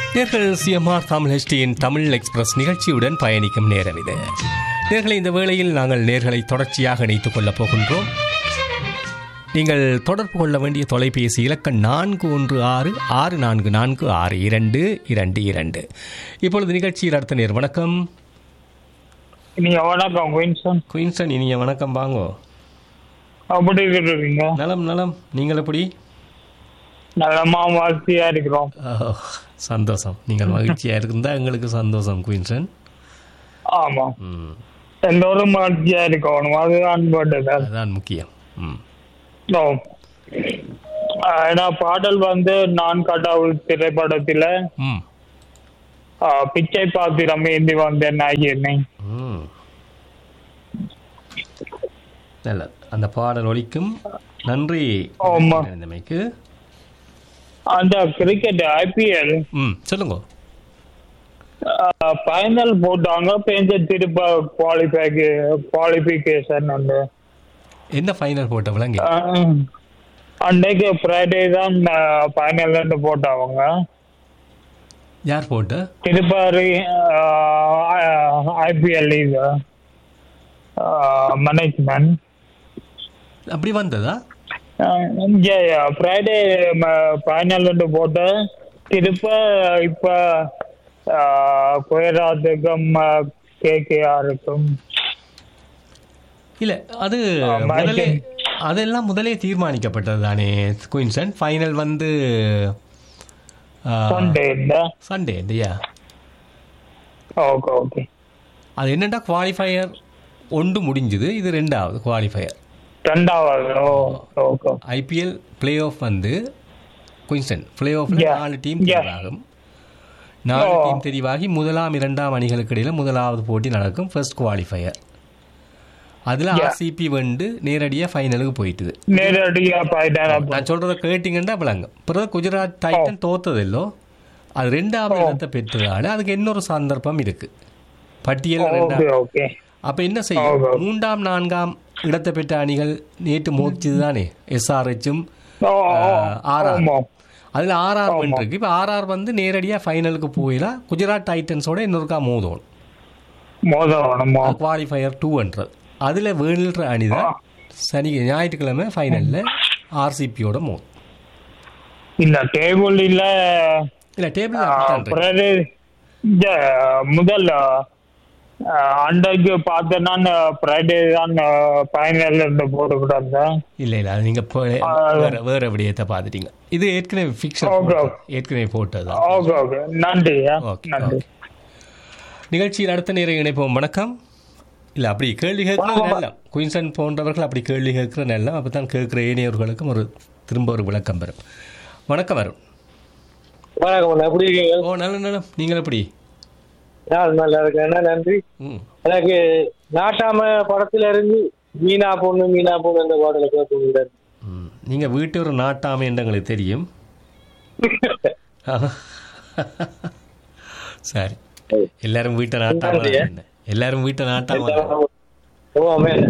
நேர்கள் சிஎம்ஆர் தமிழ் ஹெச்டியின் தமிழ் எக்ஸ்பிரஸ் நிகழ்ச்சியுடன் பயணிக்கும் நேரம் இது நேர்களை இந்த வேளையில் நாங்கள் நேர்களை தொடர்ச்சியாக இணைத்துக் கொள்ளப் போகின்றோம் நீங்கள் தொடர்பு கொள்ள வேண்டிய தொலைபேசி இலக்கம் நான்கு ஒன்று ஆறு ஆறு நான்கு நான்கு ஆறு இரண்டு இரண்டு இரண்டு இப்பொழுது நிகழ்ச்சியில் அடுத்த நேர் வணக்கம் நீங்க வணக்கம் குயின்சன் குயின்சன் இனிய வணக்கம் வாங்கோ அப்படி இருக்கீங்க நலம் நலம் நீங்கள் எப்படி நலமா வாழ்த்தியா இருக்கிறோம் ஓ, சந்தோஷம் நீங்கள் மகிழ்ச்சியாக இருந்தால் எங்களுக்கு சந்தோஷம் குயின்சன் ஆமா ம் எல்லோரும் மகிழ்ச்சியா இருக்கணும் அதுதான் வேண்டது அதுதான் முக்கியம் ம் ஓ. ஆஹ் ஏன்னா பாடல் வந்து நான் கடவுள் திரைப்படத்துல ம் ஆஹ் பிச்சை பாத்திரம் ஏந்தி வந்தேன் என்னை ம் நல்லது அந்த பாடல் ஒலிக்கும் நன்றி ஆமா. இணைந்தமைக்கு அந்த கிரிக்கெட் ஐபிஎல் ம் சொல்லுங்க ஃபைனல் போட்டாங்க பேஞ்ச திருப்ப குவாலிஃபை குவாலிஃபிகேஷன் வந்து என்ன ஃபைனல் போட்ட விளங்கி ஆஹ் அன்னைக்கு ஃப்ரைடே தான் ஃபைனல் ரெண்டு போட்டாங்க யார் போட்டு திருப்பாரி ஐபிஎல் இது மேனேஜ்மெண்ட் அப்படி வந்ததா இங்கே ஃப்ரைடே ஃபைனல் ரெண்டு போட்டு திருப்ப இப்போ குயராத்துக்கும் கேகேஆருக்கும் இல்ல அது ஆமா, முதலே இது- அதெல்லாம் முதலே தீர்மானிக்கப்பட்டது தானே குயின்சன் ஃபைனல் வந்து சண்டே இந்த சண்டே இல்லையா ஓகே ஓகே அது என்னடா குவாலிஃபயர் ஒன்று முடிஞ்சுது இது ரெண்டாவது குவாலிஃபயர் ரெண்டாவது oh okay IPL playoff வந்து குயின்சன் பிளே ஆஃப்ல Yeah. நாலு டீம் Yeah. தெரிவாகும் நாலு Oh. டீம் தெரிவாகி முதலாம் இரண்டாம் அணிகளுக்கு இடையில முதலாவது போட்டி நடக்கும் ஃபர்ஸ்ட் குவாலிஃபயர் அதுல Yeah. ஆர்சிபி வந்து நேரடியா ஃபைனலுக்கு போயிட்டுது நேரடியா போயிட்டேன் நான் சொல்றத கேட்டீங்கன்னா விளங்கும் பிறகு குஜராத் டைட்டன் தோத்ததில்லோ அது ரெண்டாவது Oh. இடத்தை பெற்றதால அதுக்கு இன்னொரு சந்தர்ப்பம் இருக்கு பட்டியல் ஓகே ரெண்டாம் ஓகே அப்ப என்ன செய்யும் Oh. மூன்றாம் நான்காம் இடத்தை பெற்ற அணிகள் நேற்று மோதிச்சது தானே எஸ்ஆர்ஹெச்சும் ஓ ஆர்ஆர் ஆமா அதுல ஆர்ஆர் ஆமா. இருக்கு இப்ப ஆர்ஆர் வந்து நேரடியா ஃபைனலுக்கு போயிடலாம் குஜராத் டைட்டன்ஸோட இன்னொருக்கா மோதணும் மோதவனமோ குவாலிஃபயர் டூன்றது அதுல வேணுன்ற அணிதான் சனி ஞாயிற்றுக்கிழமை ஃபைனல்ல ஆர்சிபியோட மோதும் இந்த டேபிள் இல்ல இல்ல டேபிள் அப்படித்தான் இருக்கு. பிறகு இந்த முதல் அன்றைக்கு பார்த்தேன்னா ஃப்ரைடே தான் ஃபைனல் இருந்து போட்டுக்கிட்டு இல்ல இல்ல அது நீங்க போ- ஆ, வேற வேற விடயத்தை பார்த்துட்டீங்க இது ஏற்கனவே ஃபிக்ஷன் Okay. ஏற்கனவே போட்டது ஓகே ஓகே நன்றி ஓகே நன்றி ஓகே. நிகழ்ச்சியில் அடுத்த நேரம் இணைப்போம் வணக்கம் இல்ல அப்படி கேள்வி கேட்கறது நல்ல குயின்சன் போன்றவர்கள் அப்படி கேள்வி கேட்கிற நல்ல அப்பதான் கேட்கிற ஏனையவர்களுக்கும் ஒரு திரும்ப ஒரு விளக்கம் பெறும் வணக்கம் வரும் வணக்கம் எப்படி இருக்கீங்க ஓ நல்ல நல்ல நீங்கள் எப்படி நான் நல்லா இருக்கேன் என்ன நன்றி ம் எனக்கு நாட்டாம படத்துல இருந்து மீனா பொண்ணு மீனா பொண்ணு அந்த பாடல கேட்க ம். நீங்க வீட்டு ஒரு நாட்டாமை என்று எங்களுக்கு தெரியும் சரி எல்லாரும் வீட்டை நாட்டாம என்ன? எல்லாரும் வீட்டை நாட்டாம ஓ அமேன்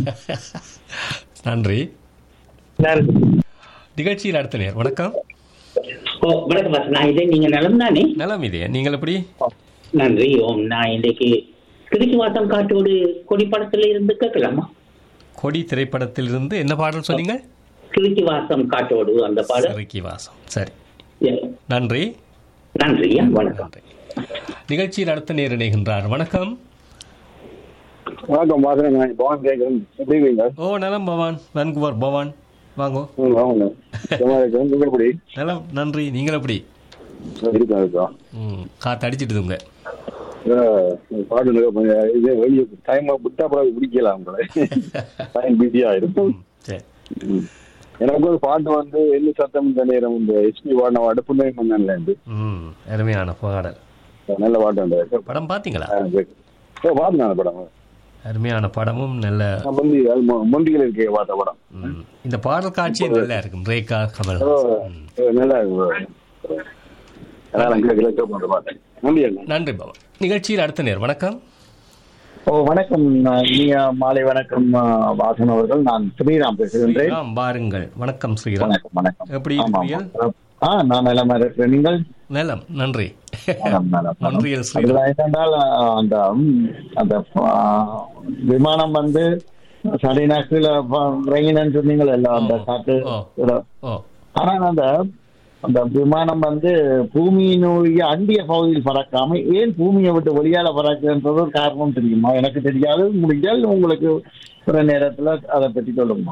நன்றி நன்றி நிகழ்ச்சியில் அடுத்த நேர் வணக்கம் ஓ வணக்கம் பாஸ் நான் இதே நீங்க நலம் தானே நலம் இதே நீங்கள் எப்படி நன்றி ஓம் நான் இன்றைக்கு கிழக்கு வாசம் காட்டோடு கொடி படத்துல இருந்து கேட்கலாமா கொடி திரைப்படத்திலிருந்து என்ன பாடல் சொன்னீங்க கிழக்கு வாசம் காட்டோடு அந்த பாடல் சறுக்கி வாசம் சரி ஏ, நன்றி நன்றி ஐயா, வணக்கம் நன்றி நிகழ்ச்சியில் அடுத்த நேர் இணைகின்றார் வணக்கம் வணக்கம் பாக்குறேன் நான் பவன் கேட்கிறேன் எப்படி இருக்கீங்க ஓ நலம் பவான் வான்குவர் பவான் வாங்கோ ம், வாங்க சும்மா இருக்கேன் நீங்க எப்படி நலம் நன்றி நீங்கள் எப்படி இருக்கா இருக்கா ம் காத்து அடிச்சிட்டுதுங்க பாட்டு இருக்க கொஞ்சம் இது வெளியே டைம் விட்டா அப்புறம் பிடிக்கலாம் உங்களை டைம் பிஸியா இருக்கும் ம், சரி ம். எனக்கு ஒரு பாட்டு வந்து என்ன சத்தம் இந்த நேரம் இந்த எஸ்பி பாடின பாட்டு புண்ணை மன்னன்ல இருந்து ம் அருமையான பாடல் நல்ல பாட்டு அந்த படம் பார்த்தீங்களா பாட்டு அந்த படம் அருமையான படமும் நல்ல நான் முந்தி அது மு- முந்திகள் இருக்க பார்த்த படம் ம், இந்த பாடல் காட்சியும் நல்லா இருக்கும் ரேகா கமல் ஓ, நல்லா இருக்கு அதான் கேட்கல கேட்க பார்த்தேன் முந்தியல் நன்றி பவன் நிகழ்ச்சியில் அடுத்த நேர் வணக்கம் ஓ வணக்கம் நான் இனிய மாலை வணக்கம் ஆ, வாசன் அவர்கள் நான் ஸ்ரீராம் பேசுகின்றேன் ஸ்ரீராம் பாருங்கள் வணக்கம் ஸ்ரீராம் வணக்கம் வணக்கம் எப்படி ஆமா, இருக்கிறீர்கள் ஆமா. ஆ நான் நலமா இருக்கிறேன் நீங்கள் நலம் நன்றி நலம், நலம், நலம். ஒன்றியல் ஸ்ரீ அதுல என்னென்றால் அஹ், அந்த ம், அந்த அஹ், விமானம் வந்து சரினா கீழே இறங்கினு சொன்னீங்களே எல்லாம் அந்த ஓ, காட்டு ஓ. இடம். ஓ ஆனா அந்த அந்த விமானம் வந்து பூமியினுடைய அண்டிய பகுதியில் பறக்காம ஏன் பூமியை விட்டு வெளியால பறக்குன்றது ஒரு காரணம் தெரியுமா எனக்கு தெரியாது முடிஞ்சால் உங்களுக்கு ஒரு நேரத்துல அதை பற்றி சொல்லுங்க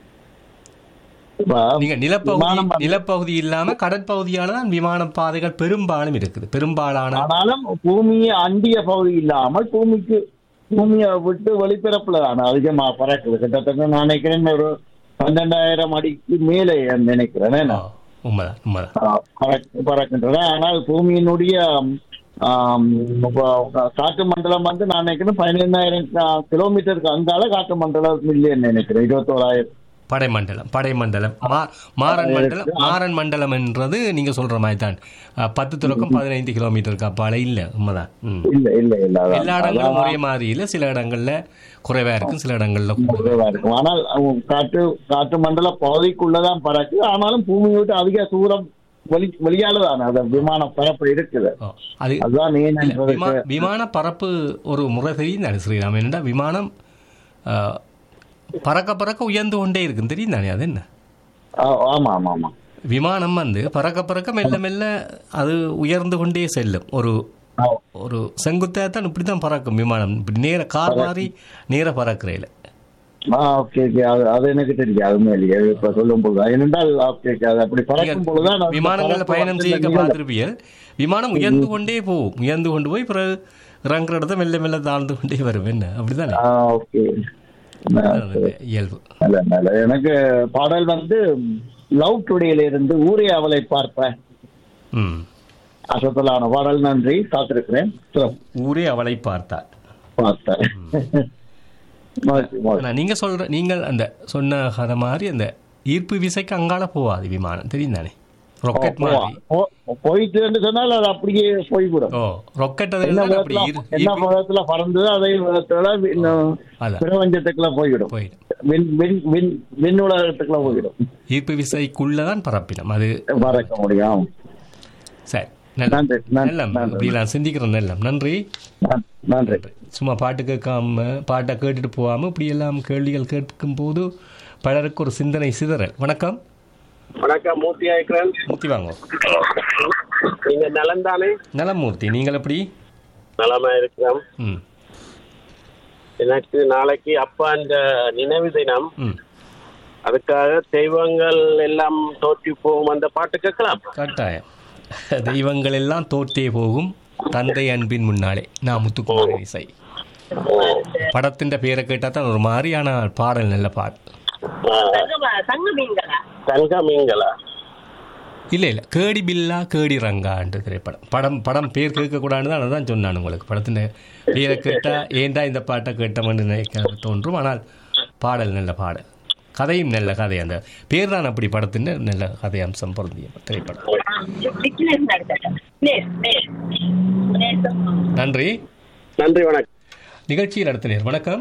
இப்ப நீங்க நிலப்பகுதி விமானம் வந்து- நிலப்பகுதி இல்லாம கடற்பகுதியால தான் விமான பாதைகள் பெரும்பாலும் இருக்குது பெரும்பாலான ஆனாலும் பூமியை அண்டிய பகுதி இல்லாமல் பூமிக்கு பூமியை விட்டு வெளிப்பிறப்புல தான் அதிகமா பறக்குது கிட்டத்தட்ட நான் நினைக்கிறேன் ஒரு பன்னெண்டாயிரம் அடிக்கு மேலே நினைக்கிறேன் ஓ, என்ன? உண்மைதான் உண்மைதான் ஆ, பறக்க- பறக்கின்றன ஆனால் பூமியினுடைய ஆம், ப- காற்று மண்டலம் வந்து நான் நினைக்கிறேன் பதினைந்தாயிரம் கிலோமீட்டருக்கு அங்கால காற்று மண்டலம் இல்லைன்னு நினைக்கிறேன் இருபத்தோராயிரம் படைமண்டலம் படைமண்டலம் மா- மாறன் மண்டலம் மாறன் மண்டலம் என்றது நீங்க சொல்ற மாதிரி தான் அஹ், பத்து தொடக்கம் பதினைந்து கிலோமீட்டருக்கு அப்பால இல்ல உண்மைதான் ம். இல்ல இல்ல இல்ல அதான். எல்லா இடங்களும் அதான் ஒரே மாதிரி இல்ல சில இடங்கள்ல குறைவா இருக்கும் சில இடங்கள்ல கூட குறைவா இருக்கும் ஆனால் அவங்க காற்று காற்று மண்டல பகுதிக்குள்ளதான் பறக்குது ஆனாலும் பூமியை விட்டு அதிக தூரம் வெளி வெளியால தான் அந்த விமான பரப்பு இருக்குது ஓ, அது அதுதான் ஏன் இல்ல, என்பதற்கு விமா- விமான பறப்பு ஒரு முறை தெரியும் தானே ஸ்ரீராம் என்னடா விமானம் அஹ், பறக்க பறக்க உயர்ந்து கொண்டே இருக்கும் தெரியும் தானே அது என்ன ஆ, ஆமா ஆமா ஆமா விமானம் வந்து பறக்க பறக்க மெல்ல மெல்ல அது உயர்ந்து கொண்டே செல்லும் ஒரு ஆ, ஒரு செங்குத்தாக தான் இப்படி தான் பறக்கும் விமானம் இப்படி நேர கார் மாதிரி நேர பறக்கிறேல ஆ ஓகே ஓகே அது அது எனக்கு தெரியாது உண்மையிலேயே இப்ப சொல்லும் போது ஏனென்றால் ஓகே ஓகே அது அப்படி பறக்கும் பொழுதுதான் அந்த விமானங்கள்ல பறப்பு பயணம் வந்து செய்ய நிகழும். பார்த்திருப்பியல் விமானம் உயர்ந்து கொண்டே போகும் உயர்ந்து கொண்டு போய் பிறகு இறங்குற இடத்த மெல்ல மெல்ல தாழ்ந்து கொண்டே வரும் என்ன அப்படிதானே ஆ ஓகே அது இயல்பு நல்ல நல்ல எனக்கு பாடல் வந்து லவ் டுடேல இருந்து ஊரே அவளை பார்ப்பேன் ம் அசத்தலான பாடல் நன்றி காத்திருக்கிறேன் சிறப்பு. ஊரே அவளை பார்த்தாள் பார்த்தேன் மகிழ்ச்சி, மகிழ்ச்சி. ஆனா நீங்க சொல்ற நீங்கள் அந்த சொன்ன கதை மாதிரி அந்த ஈர்ப்பு விசைக்கு அங்கால போகாது விமானம் தெரியும் தானே ரொக்கெட் மாதிரி போ- போயிட்டு சொன்னால் அது அப்படியே போய்விடும் ஓ ரொக்கெட் என்ன அதில் அப்படி விதத்துல ஈர்- என்ன ஈர்ப்பு- விதத்துல பறந்தது அதே விதத்துல இன்னும் அதான் பிரபஞ்சத்துக்குள்ள போய்விடும் போயிடும் விண் விண் விண் விண் உலகத்துக்குள்ள போய்விடும் ஈர்ப்பு விசைக்குள்ளதான் பரப்பினம் அது பறக்க முடியும் சரி நல்ல நன்றி, நன்றி, நல்லம் நன்றி. இப்படி நான் சிந்திக்கிறேன் நல்லம் நன்றி நன்- நன்றி சும்மா பாட்டு கேட்காம பாட்டை கேட்டுட்டு போகாம இப்படி எல்லாம் கேள்விகள் கேட்கும் போது பலருக்கு ஒரு சிந்தனை சிதறல் வணக்கம் வணக்கம் மூர்த்தி ஆயிக்கிறேன் மூர்த்தி வாங்க நீங்க நலம் தானே நலம் மூர்த்தி நீங்கள் எப்படி நலமா இருக்கிறோம் ம் எனக்கு நாளைக்கு அப்பா அந்த நினைவு தினம் ம் அதுக்காக தெய்வங்கள் எல்லாம் தோற்றி போகும் அந்த பாட்டு கேட்கலாம் கட்டாயம் தெய்வங்கள் எல்லாம் தோற்றே போகும் தந்தை அன்பின் முன்னாலே நான் முத்துக்குமார் இசை படத்தின் பேரை கேட்டால் தான் ஒரு மாதிரியான பாடல் நல்ல பாடல் தங்க மீன்களா இல்லை இல்லை கேடி பில்லா கேடி ரங்கான்ற திரைப்படம் படம் படம் பேர் கேட்கக்கூடாதுன்னு தான் அதான் சொன்னான் உங்களுக்கு படத்தின் பேரை கேட்டால் ஏன்டா இந்த பாட்டை கேட்டோம்னு நினைக்க தோன்றும் ஆனால் பாடல் நல்ல பாடல் கதையும் நல்ல கதை அந்த பேர் தான் அப்படி படத்தின் நல்ல கதை அம்சம் பொருந்திய திரைப்படம் நன்றி நன்றி வணக்கம் நிகழ்ச்சியில் நடத்தினர் வணக்கம்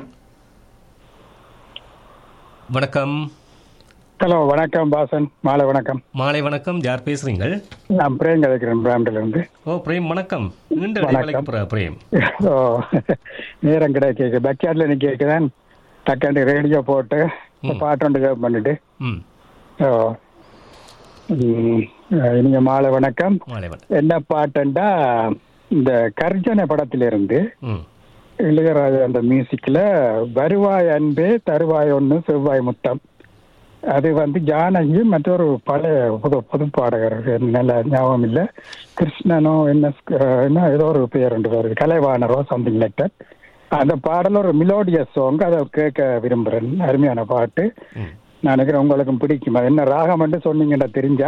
வணக்கம் ஹலோ வணக்கம் பாசன் மாலை வணக்கம் மாலை வணக்கம் யார் பேசுறீங்கள் நான் பிரேம் கதைக்கிறேன் பிராம்டில் இருந்து ஓ பிரேம் வணக்கம் நீண்ட வணக்கம். இடைவேளைக்கு பிறகு பிரேம் ஓ நேரம் கிடைக்க பேக்யார்டில் நீ கேட்குறேன் டக்காண்டு ரேடியோ போட்டு பாட்டு ஒன்று கேப் பண்ணிட்டு ம் ஓ ம், இனிய மாலை வணக்கம் மாலை வணக்கம் என்ன பாட்டுண்டா இந்த கர்ஜன படத்திலிருந்து ம் இளையராஜா அந்த மியூசிக்கில் வருவாய் அன்பே தருவாய் ஒன்று செவ்வாய் முத்தம் அது வந்து ஜானகி மற்றொரு பழைய புது புது பாடகர் எனக்கு நல்ல ஞாபகம் இல்லை கிருஷ்ணனோ என்ன என்ன ஏதோ ஒரு பேர் ரெண்டு பேர் கலைவாணரோ சம்திங் லைக் தட் அந்த பாடல் ஒரு மிலோடியஸ் சாங் அதை கேட்க விரும்புகிறேன் அருமையான பாட்டு நான் நினைக்கிறேன் உங்களுக்கும் பிடிக்கும் அது என்ன ராகம்னு சொன்னீங்கன்னா தெரிஞ்சா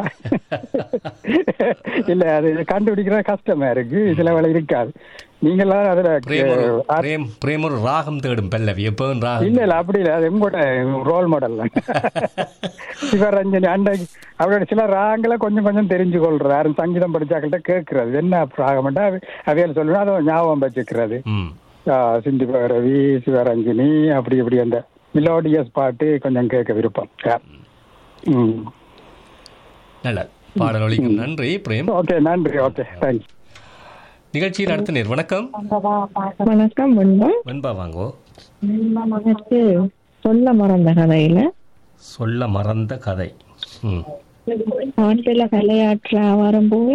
இல்ல அது கண்டுபிடிக்கிற கஷ்டமா இருக்கு சில வேலை இருக்காது நீங்களாம் அதுல பிரேம் ஒரு ஆ- பிரேம் பிரேம் ஒரு ராகம் தேடும் பல்லவி எப்பவும் ராகம் இல்ல இல்ல அப்படி இல்ல அது உங்களோட ரோல் மாடல் தான் சிவரஞ்சனி அன்றைக்கு அவரோட சில ராகங்களை கொஞ்சம் கொஞ்சம் தெரிஞ்சு கொள்றது யாரும் சங்கீதம் படிச்சாக்கிட்ட கேட்கறது என்ன ராகம்ட்டா அவையில சொல்லுவேன் அதை ஞாபகம் வச்சுக்கிறது ம் ஆ, சிந்து பைரவி சிவரஞ்சினி அப்படி இப்படி அந்த மிலோடியஸ் பாட்டு கொஞ்சம் கேட்க விருப்பம் ம் நல்லது பாடல் ஒலிக்கும் நன்றி பிரேம் ஓகே நன்றி ஓகே தேங்க்ஸ் நிகழ்ச்சியில் அடுத்த நேர் வணக்கம் வணக்கம் வெண்பா வெண்பா வாங்கோ எனக்கு சொல்ல மறந்த கதையில சொல்ல மறந்த கதை ம் நாட்டில கலையாற்ற வரும்போது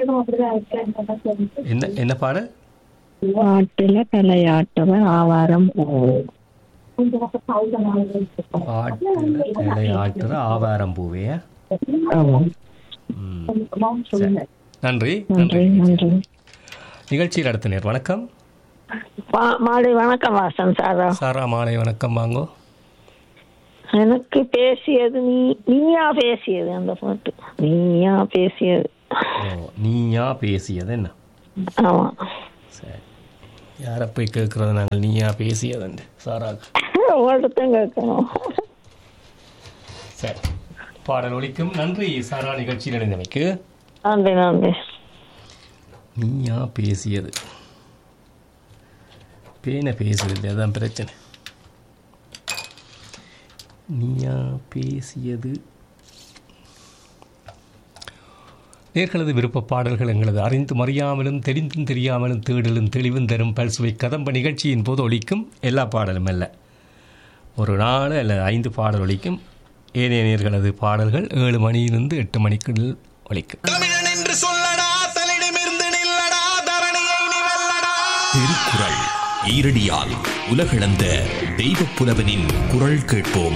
என்ன என்ன பாடல் நாட்டில கலையாட்டவர் ஆவாரம் போவோம் பாட்டு ஆட்டுற ஆவாரம் பூவே ஆமாம் ம் சரி. நன்றி நன்றி நன்றி நிகழ்ச்சியில் அடுத்த நேர் வணக்கம் மாலை வணக்கம் வாசன் சாரா சாரா மாலை வணக்கம் வாங்கோ எனக்கு பேசியது நீ நீயா பேசியது அந்த பாட்டு நீயா பேசியது ஓ நீயா பேசியது என்ன ஆமா சரி யாரை போய் கேட்கறது நாங்கள் நீயா பேசியதுண்டு சாரா ஒருத்தன் கேட்கணும் சரி பாடல் ஒலிக்கும் நன்றி சாரா நிகழ்ச்சியில் இணைந்தமைக்கு நன்றி நன்றி நீயா பேசியது பேனை பேசுறது அதான் பிரச்சனை நீயா பேசியது நேர்களது விருப்ப பாடல்கள் எங்களது அறிந்தும் அறியாமலும் தெரிந்தும் தெரியாமலும் தேடலும் தெளிவும் தரும் பல்சுவை கதம்ப நிகழ்ச்சியின் போது ஒலிக்கும் எல்லா பாடலும் அல்ல ஒரு நாள் அல்லது ஐந்து பாடல் ஒலிக்கும் ஏனைய நேர்களது பாடல்கள் ஏழு மணியிலிருந்து எட்டு மணிக்குள் ஒலிக்கும் திருக்குறள் ஈரடியால் உலகளந்த தெய்வப் புலவனின் குரல் கேட்போம்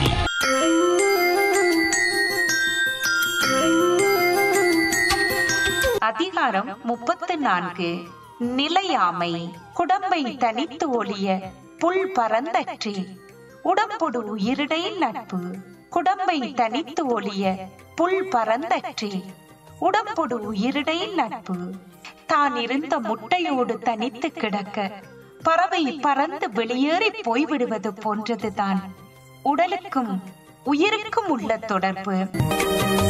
அதிகாரம் முப்பத்து நான்கு நிலையாமை குடம்பை தனித்து ஒளிய புல் பரந்தற்றி உடம்பொடு உயிரிடை நட்பு குடம்பை தனித்து ஒளிய புல் பரந்தற்றி உடம்பொடு உயிரிடை நட்பு தான் இருந்த முட்டையோடு தனித்து கிடக்க பறவை பறந்து வெளியேறி போய்விடுவது போன்றதுதான் உடலுக்கும் உயிருக்கும் உள்ள தொடர்பு